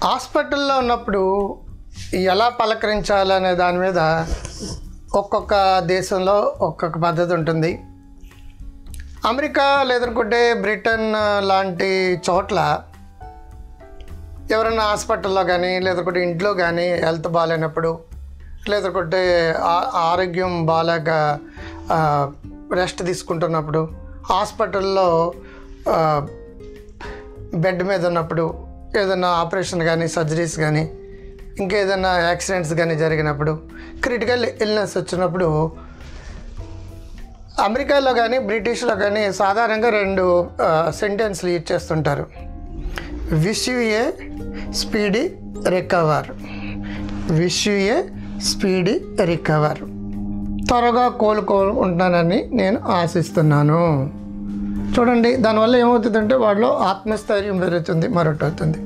హాస్పిటల్లో ఉన్నప్పుడు ఎలా పలకరించాలనే దాని మీద ఒక్కొక్క దేశంలో ఒక్కొక్క పద్ధతి ఉంటుంది అమెరికా లేదనుకుంటే బ్రిటన్ లాంటి చోట్ల ఎవరైనా హాస్పిటల్లో కానీ లేదనుకుంటే ఇంట్లో కానీ హెల్త్ బాగాలేనప్పుడు లేదనుకుంటే ఆ- ఆరోగ్యం బాగాలేక రెస్ట్ తీసుకుంటున్నప్పుడు హాస్పిటల్లో ఆ, బెడ్ మీద ఉన్నప్పుడు ఏదైనా ఆపరేషన్ కానీ సర్జరీస్ కానీ ఇంకేదైనా యాక్సిడెంట్స్ కానీ జరిగినప్పుడు క్రిటికల్ ఇల్నెస్ వచ్చినప్పుడు అమెరికాలో కానీ బ్రిటిష్లో కానీ సాధారణంగా రెండు సెంటెన్స్లు యూజ్ చేస్తుంటారు wish you a speedy recover wish you a speedy recover త్వరగా కోలుకుంటానని నేను ఆశిస్తున్నాను చూడండి దానివల్ల ఏమవుతుందంటే వాళ్ళలో ఆత్మస్థైర్యం పెరుగుతుంది మరొకటి అవుతుంది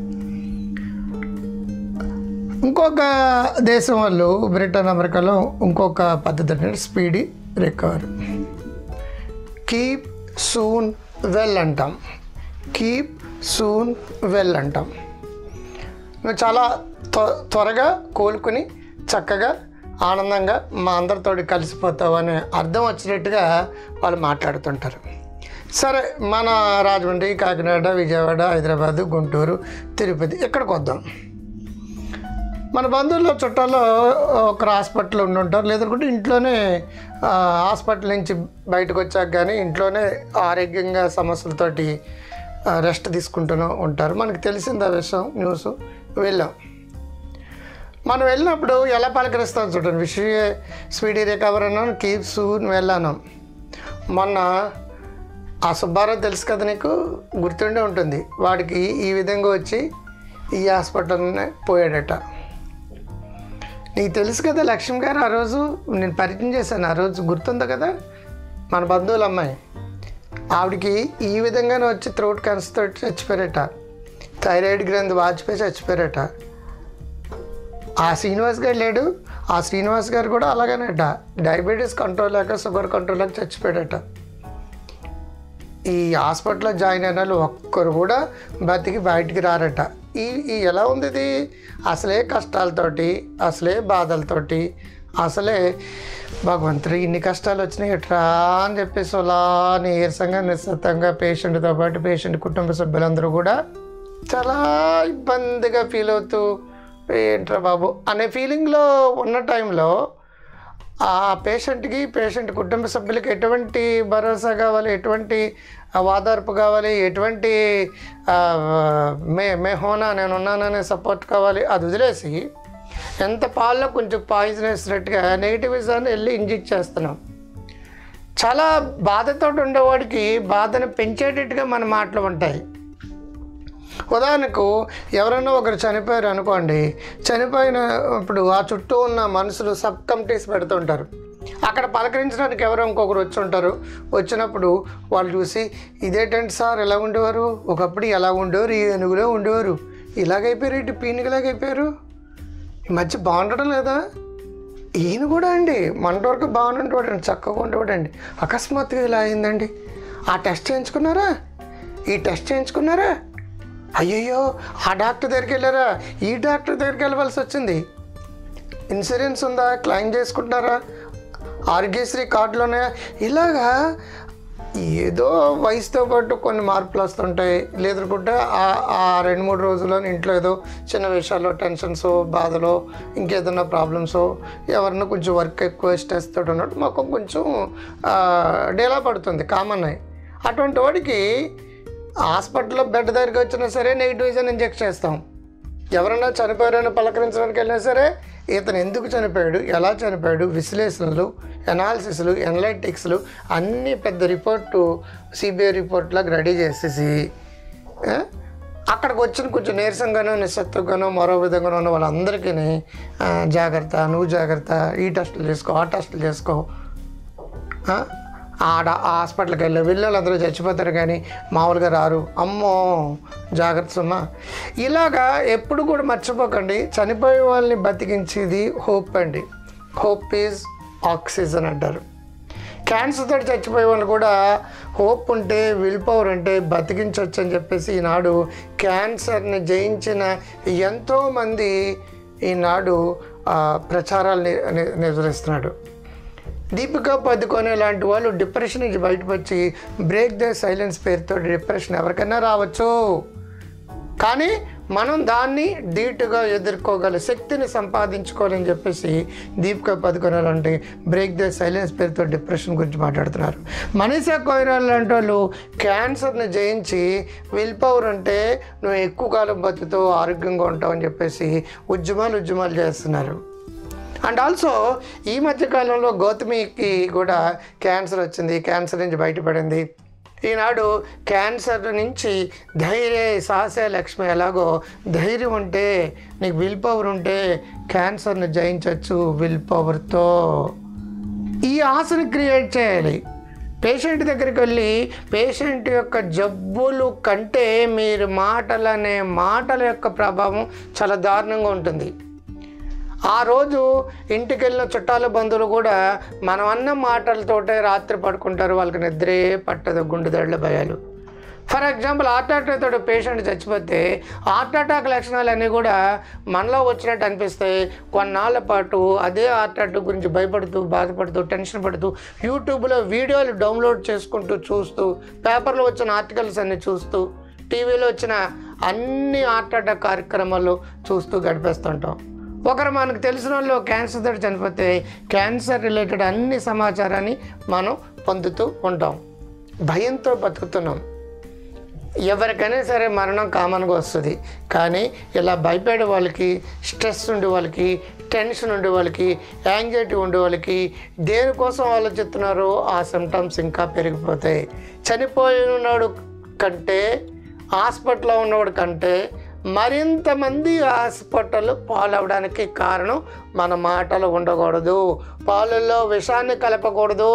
ఇంకొక దేశం వాళ్ళు బ్రిటన్ అమెరికాలో ఇంకొక పద్ధతి అంటే speedy recover keep soon well అంటాం కీప్ సూన్ వెల్ అంటాం నువ్వు చాలా త్వ- త్వరగా కోలుకుని చక్కగా ఆనందంగా మా అందరితోటి కలిసిపోతావు అనే అర్థం వచ్చినట్టుగా వాళ్ళు మాట్లాడుతుంటారు సరే మన రాజమండ్రి కాకినాడ విజయవాడ హైదరాబాదు గుంటూరు తిరుపతి ఇక్కడికి వద్దాం మన బంధువుల్లో చుట్టాల్లో ఒకరు హాస్పిటల్ ఉండి ఉంటారు లేదనుకుంటే ఇంట్లోనే ఆ, హాస్పిటల్ నుంచి బయటకు వచ్చాక కానీ ఇంట్లోనే ఆరోగ్యంగా సమస్యలతోటి ఆ, రెస్ట్ తీసుకుంటూనే ఉంటారు మనకి తెలిసింది ఆ విషయం న్యూస్ వెళ్ళాం మనం వెళ్ళినప్పుడు ఎలా పలకరిస్తాం చూడండి విషయ స్వీడీ రికవర్ అన్నాను కీప్ సూన్ వెళ్ళాను మొన్న ఆ సుబ్బారావు తెలుసు కదా నీకు గుర్తుండే ఉంటుంది వాడికి ఈ విధంగా వచ్చి ఈ హాస్పిటల్నే పోయాడట నీకు తెలుసు కదా లక్ష్మి గారు ఆ రోజు నేను పరిచయం చేశాను ఆ రోజు గుర్తుందా కదా మన బంధువుల అమ్మాయి ఆవిడకి ఈ విధంగానే వచ్చి థ్రోట్ క్యాన్సర్తో చచ్చిపోయారట థైరాయిడ్ గ్రంథి వాచిపోయి చచ్చిపోయారట ఆ శ్రీనివాస్ గారు లేడు ఆ శ్రీనివాస్ గారు కూడా అలాగేనట డయాబెటీస్ కంట్రోల్ లేక షుగర్ కంట్రోల్ లేక చచ్చిపోయాడట ఈ హాస్పిటల్లో జాయిన్ అయిన వాళ్ళు ఒక్కరు కూడా బతికి బయటికి రారట ఈ ఈ ఎలా ఉంది ఇది అసలే కష్టాలతోటి అసలే బాధలతోటి అసలే భగవంతుడు ఇన్ని కష్టాలు వచ్చినాయి ఎట్రా అని చెప్పేసి అలా నీరసంగా నిశ్శబ్దంగా పేషెంట్తో పాటు పేషెంట్ కుటుంబ సభ్యులందరూ కూడా చాలా ఇబ్బందిగా ఫీల్ అవుతూ ఏంట్రా బాబు అనే ఫీలింగ్లో ఉన్న టైంలో ఆ పేషెంట్కి పేషెంట్ కుటుంబ సభ్యులకి ఎటువంటి భరోసా కావాలి ఎటువంటి వాదార్పు కావాలి ఎటువంటి ఆ, మే మే హోనా నేను ఉన్నాననే సపోర్ట్ కావాలి అది వదిలేసి ఎంత పాల్లో కొంచెం పాయిజన్ వేసినట్టుగా నెగిటివిజాన్ని వెళ్ళి ఇంజెక్ట్ చేస్తున్నాం చాలా బాధతో ఉండేవాడికి బాధను పెంచేటట్టుగా మన మాటలు ఉంటాయి ఉదాహరణకు ఎవరైనా ఒకరు చనిపోయారు అనుకోండి చనిపోయినప్పుడు ఆ చుట్టూ ఉన్న మనుషులు సబ్ కమిటీస్ పెడుతుంటారు అక్కడ పలకరించడానికి ఎవరో ఇంకొకరు వచ్చి ఉంటారు వచ్చినప్పుడు వాళ్ళు చూసి ఇదేంటంటే సార్ ఎలా ఉండేవారు ఒకప్పుడు ఎలా ఉండేవారు ఈ ఏనుగులో ఉండేవారు ఇలాగైపోయారు ఇటు పీనుగులాగైపోయారు ఈ మధ్య బాగుండడం లేదా ఈయన కూడా అండి మన వరకు బాగానే ఉండేవాడండి చక్కగా ఉండేవాడండి అకస్మాత్తుగా ఇలా అయిందండి ఆ టెస్ట్ చేయించుకున్నారా ఈ టెస్ట్ చేయించుకున్నారా అయ్యయ్యో ఆ డాక్టర్ దగ్గరికి వెళ్ళారా ఈ డాక్టర్ దగ్గరికి వెళ్ళవలసి వచ్చింది ఇన్సూరెన్స్ ఉందా క్లెయిమ్ చేసుకుంటున్నారా ఆరోగ్యశ్రీ కార్డులు ఉన్నాయా ఇలాగా ఏదో వయసుతో పాటు కొన్ని మార్పులు వస్తుంటాయి లేదనుకుంటే ఆ- ఆ రెండు మూడు రోజుల్లో ఇంట్లో ఏదో చిన్న విషయాల్లో టెన్షన్స్ బాధలో ఇంకేదైనా ప్రాబ్లమ్స్ ఎవరన్నా కొంచెం వర్క్ ఎక్కువ స్ట్రెస్ తోటి ఉన్నట్టు మాకు కొంచెం డేలా పడుతుంది కామన్ అయ్యి అటువంటి వాడికి హాస్పిటల్లో బెడ్ దగ్గరికి వచ్చినా సరే నెగిటివిజన్ ఇంజెక్ట్ చేస్తాం ఎవరైనా చనిపోయారని పలకరించడానికి వెళ్ళినా సరే ఇతను ఎందుకు చనిపోయాడు ఎలా చనిపోయాడు విశ్లేషణలు ఎనాలిసిస్లు ఎనలైటిక్స్లు అన్నీ పెద్ద రిపోర్టు సిబిఐ రిపోర్ట్లాగా రెడీ చేసేసి ఆ, అక్కడికి వచ్చిన కొంచెం నీరసంగానో నిస్సత్తుగానో మరో విధంగానో ఉన్న వాళ్ళందరికీ ఆ, జాగ్రత్త నువ్వు జాగ్రత్త ఈ టెస్టులు చేసుకో ఆ టెస్టులు చేసుకో ఆ? ఆడ ఆ హాస్పిటల్కి వెళ్ళి వెళ్ళాలి అందరూ చచ్చిపోతారు కానీ మామూలుగా రారు అమ్మో జాగ్రత్త సుమ్మా ఇలాగా ఎప్పుడు కూడా మర్చిపోకండి చనిపోయే వాళ్ళని బతికించేది హోప్ అండి హోప్ ఈజ్ ఆక్సిజన్ అంటారు క్యాన్సర్తో చచ్చిపోయే వాళ్ళు కూడా హోప్ ఉంటే విల్ పవర్ ఉంటే బతికించవచ్చు అని చెప్పేసి ఈనాడు క్యాన్సర్ని జయించిన ఎంతోమంది ఈనాడు ఆ, ప్రచారాలు ని- ని- నిర్వహిస్తున్నాడు దీపికా పదుకొనే లాంటి వాళ్ళు డిప్రెషన్ నుంచి బయటపచ్చి బ్రేక్ ద సైలెన్స్ పేరుతో డిప్రెషన్ ఎవరికైనా రావచ్చు కానీ మనం దాన్ని ధీటుగా ఎదుర్కోగల శక్తిని సంపాదించుకోవాలని చెప్పేసి దీపికా పదుకొనే లాంటి బ్రేక్ ద సైలెన్స్ పేరుతో డిప్రెషన్ గురించి మాట్లాడుతున్నారు మనీషా కొయిరాల్ లాంటి వాళ్ళు క్యాన్సర్ని జయించి విల్ పవర్ అంటే నువ్వు ఎక్కువ కాలం బతుకుతావు ఆరోగ్యంగా ఉంటావు అని చెప్పేసి ఉద్యమాలు ఉద్యమాలు చేస్తున్నారు అండ్ ఆల్సో ఈ మధ్య కాలంలో గౌతమికి కూడా క్యాన్సర్ వచ్చింది క్యాన్సర్ నుంచి బయటపడింది ఈనాడు క్యాన్సర్ నుంచి ధైర్య సాహసే లక్ష్మి ఎలాగో ధైర్యం ఉంటే నీకు విల్ పవర్ ఉంటే క్యాన్సర్ని జయించవచ్చు విల్ పవర్తో ఈ ఆశని క్రియేట్ చేయాలి పేషెంట్ దగ్గరికి వెళ్ళి పేషెంట్ యొక్క జబ్బులు కంటే మీరు మాటలనే మాటల యొక్క ప్రభావం చాలా దారుణంగా ఉంటుంది ఆ రోజు ఇంటికి వెళ్ళిన చుట్టాల బంధువులు కూడా మనం అన్న మాటలతోటే రాత్రి పడుకుంటారు వాళ్ళకి నిద్రే పట్టదు గుండెదడ్ల భయాలు ఫర్ ఎగ్జాంపుల్ హార్ట్ అటాక్ తోటి పేషెంట్ చచ్చిపోతే హార్ట్ అటాక్ లక్షణాలన్నీ కూడా మనలో వచ్చినట్టు అనిపిస్తాయి కొన్నాళ్ళ పాటు అదే హార్ట్ అటాక్ గురించి భయపడుతూ బాధపడుతూ టెన్షన్ పడుతూ యూట్యూబ్లో వీడియోలు డౌన్లోడ్ చేసుకుంటూ చూస్తూ పేపర్లో వచ్చిన ఆర్టికల్స్ అన్ని చూస్తూ టీవీలో వచ్చిన అన్ని హార్ట్ అటాక్ కార్యక్రమాలు చూస్తూ గడిపేస్తుంటాం ఒకరు మనకు తెలిసిన వాళ్ళు క్యాన్సర్ తోటి చనిపోతే క్యాన్సర్ రిలేటెడ్ అన్ని సమాచారాన్ని మనం పొందుతూ ఉంటాం భయంతో బతుకుతున్నాం ఎవరికైనా సరే మరణం కామన్గా వస్తుంది కానీ ఇలా భయపడే వాళ్ళకి స్ట్రెస్ ఉండే వాళ్ళకి టెన్షన్ ఉండే వాళ్ళకి యాంగ్జైటీ ఉండే వాళ్ళకి దేనికోసం ఆలోచిస్తున్నారో ఆ సిమ్టమ్స్ ఇంకా పెరిగిపోతాయి చనిపోయినాడు కంటే హాస్పిటల్లో ఉన్నవాడు కంటే మరింత మంది హాస్పిటల్ పాలవడానికి కారణం మన మాటలు ఉండకూడదు పాలల్లో విషాన్ని కలపకూడదు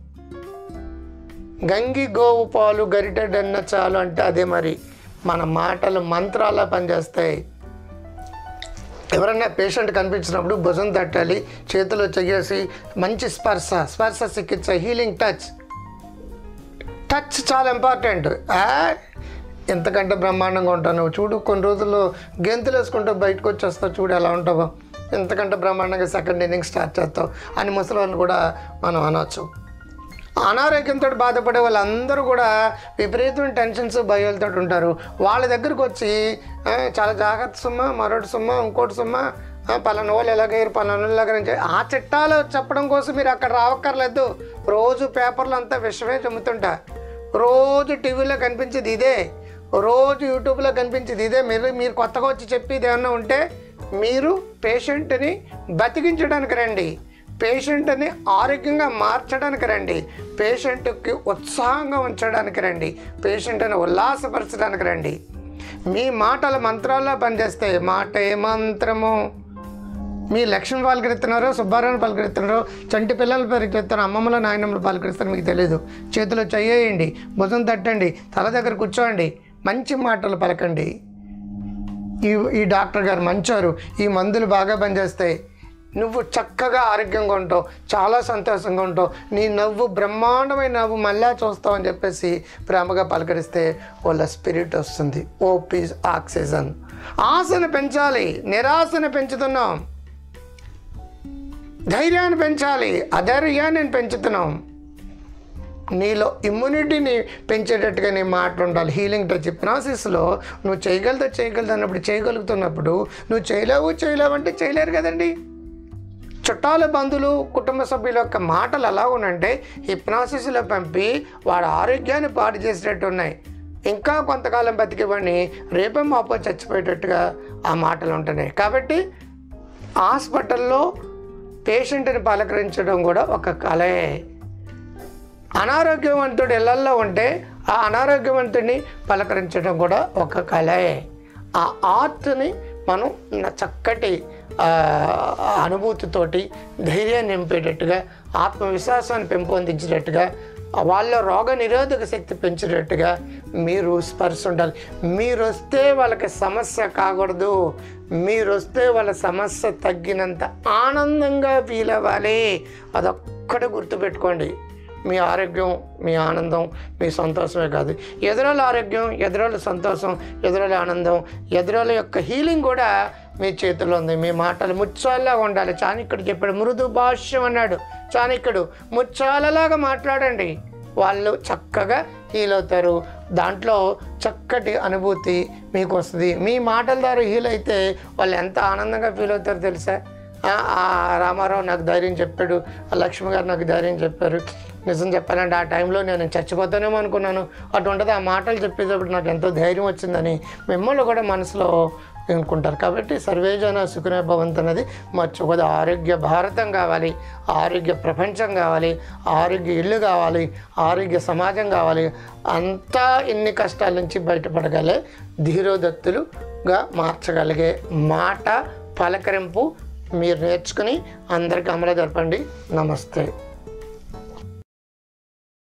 గంగి గోవు పాలు గరిటెడన్న చాలు అంటే అదే మరి మన మాటలు మంత్రాలా పనిచేస్తాయి ఎవరన్నా పేషెంట్ కనిపించినప్పుడు భుజం తట్టాలి చేతిలో చెయ్యేసి మంచి స్పర్శ స్పర్శ చికిత్స హీలింగ్ టచ్ టచ్ చాలా ఇంపార్టెంట్ ఆ, ఎంతకంటే బ్రహ్మాండంగా ఉంటావు నువ్వు చూడు కొన్ని రోజుల్లో గెంతులు వేసుకుంటూ బయటకు వచ్చేస్తావు చూడు ఎలా ఉంటావో ఎంతకంటే బ్రహ్మాండంగా సెకండ్ ఇన్నింగ్ స్టార్ట్ చేస్తావు అని ముసలి వాళ్ళని కూడా మనం అనవచ్చు అనారోగ్యంతో బాధపడే వాళ్ళందరూ కూడా విపరీతమైన టెన్షన్స్ భయాలతో ఉంటారు వాళ్ళ దగ్గరకు వచ్చి "ఆ, చాలా జాగ్రత్త సుమ్మ మరొకటి సుమ్మ ఇంకోటి సుమ్మ ఆ, పలానా వాళ్ళు ఎలాగయ్యారు పలానా వాళ్ళు ఎలాగని చెప్పి ఆ చిట్టాలు చెప్పడం కోసం మీరు అక్కడ రావక్కర్లేదు రోజు పేపర్లు అంతా విషమే చెమ్ముతుంటా రోజు టీవీలో కనిపించేది ఇదే రోజు యూట్యూబ్లో కనిపించేది ఇదే మీరు మీరు కొత్తగా వచ్చి చెప్పేది ఏమన్నా ఉంటే మీరు పేషెంట్ని బతికించడానికి రండి పేషెంట్ని ఆరోగ్యంగా మార్చడానికి రండి పేషెంట్కి ఉత్సాహంగా ఉంచడానికి రండి పేషెంట్ని ఉల్లాసపరచడానికి రండి మీ మాటల మంత్రాల్లో పనిచేస్తే మాట ఏ మంత్రము మీ లక్ష్మి పలకరిస్తున్నారో సుబ్బారావుని పలకరిస్తున్నారో చంటి పిల్లలు పలకరిస్తున్నారు అమ్మమ్మల నాయనమ్మలు పలకరిస్తారు మీకు తెలియదు చేతిలో చెయ్యేయండి భుజం తట్టండి తల దగ్గర కూర్చోండి మంచి మాటలు పలకండి ఈ ఈ డాక్టర్ గారు మంచారు ఈ మందులు బాగా పనిచేస్తాయి నువ్వు చక్కగా ఆరోగ్యంగా ఉంటావు చాలా సంతోషంగా ఉంటావు నీ నవ్వు బ్రహ్మాండమైన నవ్వు మళ్ళా చూస్తావు అని చెప్పేసి ప్రేమగా పలకరిస్తే వాళ్ళ స్పిరిట్ వస్తుంది ఓ పీస్ ఆక్సిజన్ ఆశను పెంచాలి నిరాశను పెంచుతున్నాం ధైర్యాన్ని పెంచాలి అధైర్యాన్ని పెంచుతున్నాం నీలో ఇమ్యూనిటీని పెంచేటట్టుగా నీ మాటలు ఉండాలి హీలింగ్ టచ్ హిప్నాసిస్లో నువ్వు చేయగలుగుతా చేయగలుగుతా అన్నప్పుడు చేయగలుగుతున్నప్పుడు నువ్వు చేయలేవు చేయలేవు అంటే చేయలేరు కదండి చుట్టాల బంధువులు కుటుంబ సభ్యుల యొక్క మాటలు ఎలా ఉనంటే హిప్నాసిస్లో పంపి వాడి ఆరోగ్యాన్ని పాడు చేసేటట్టు ఉన్నాయి ఇంకా కొంతకాలం బతికేవాడిని రేపే మాపో చచ్చిపోయేటట్టుగా ఆ మాటలు ఉంటున్నాయి కాబట్టి హాస్పిటల్లో పేషెంట్ని పలకరించడం కూడా ఒక కళే అనారోగ్యవంతుడు ఇళ్లల్లో ఉంటే ఆ అనారోగ్యవంతుడిని పలకరించడం కూడా ఒక కళే ఆ ఆర్ట్ని మనం న- చక్కటి ఆ, అనుభూతితోటి ధైర్యాన్ని నింపేటట్టుగా ఆత్మవిశ్వాసాన్ని పెంపొందించేటట్టుగా వాళ్ళ రోగ నిరోధక శక్తి పెంచేటట్టుగా మీరు స్పర్శ ఉండాలి మీరు వస్తే వాళ్ళకి సమస్య కాకూడదు మీరు వస్తే వాళ్ళ సమస్య తగ్గినంత ఆనందంగా ఫీల్ అవ్వాలి అదొక్కటే గుర్తుపెట్టుకోండి మీ ఆరోగ్యం మీ ఆనందం మీ సంతోషమే కాదు ఎదురోళ్ళ ఆరోగ్యం ఎదురోళ్ళ సంతోషం ఎదురోళ్ళ ఆనందం ఎదురోళ్ళ యొక్క హీలింగ్ కూడా మీ చేతిలో ఉంది మీ మాటలు ముచ్చాల్లా ఉండాలి చాణక్యుడు చెప్పాడు మృదు భాష్యం అన్నాడు చాణక్యుడు ముచ్చాలలాగా మాట్లాడండి వాళ్ళు చక్కగా హీల్ అవుతారు దాంట్లో చక్కటి అనుభూతి మీకు వస్తుంది మీ మాటల ద్వారా హీల్ అయితే వాళ్ళు ఎంత ఆనందంగా ఫీల్ అవుతారో తెలుసా ఆ, ఆ రామారావు నాకు ధైర్యం చెప్పాడు ఆ లక్ష్మి గారు నాకు ధైర్యం చెప్పారు నిజం చెప్పాలంటే ఆ టైంలో నేను చచ్చిపోతానేమో అనుకున్నాను అటువంటిది ఆ మాటలు చెప్పేటప్పుడు నాకు ఎంతో ధైర్యం వచ్చిందని మిమ్మల్ని కూడా మనసులో అనుకుంటారు కాబట్టి సర్వేజన సుఖనే భవంత్ అనేది మర్చిపోదు ఆరోగ్య భారతం కావాలి ఆరోగ్య ప్రపంచం కావాలి ఆరోగ్య ఇల్లు కావాలి ఆరోగ్య సమాజం కావాలి అంతా ఇన్ని కష్టాల నుంచి బయటపడగలే ధీరోదత్తులుగా మార్చగలిగే మాట పలకరింపు మీరు నేర్చుకుని అందరికీ అమలు జరపండి నమస్తే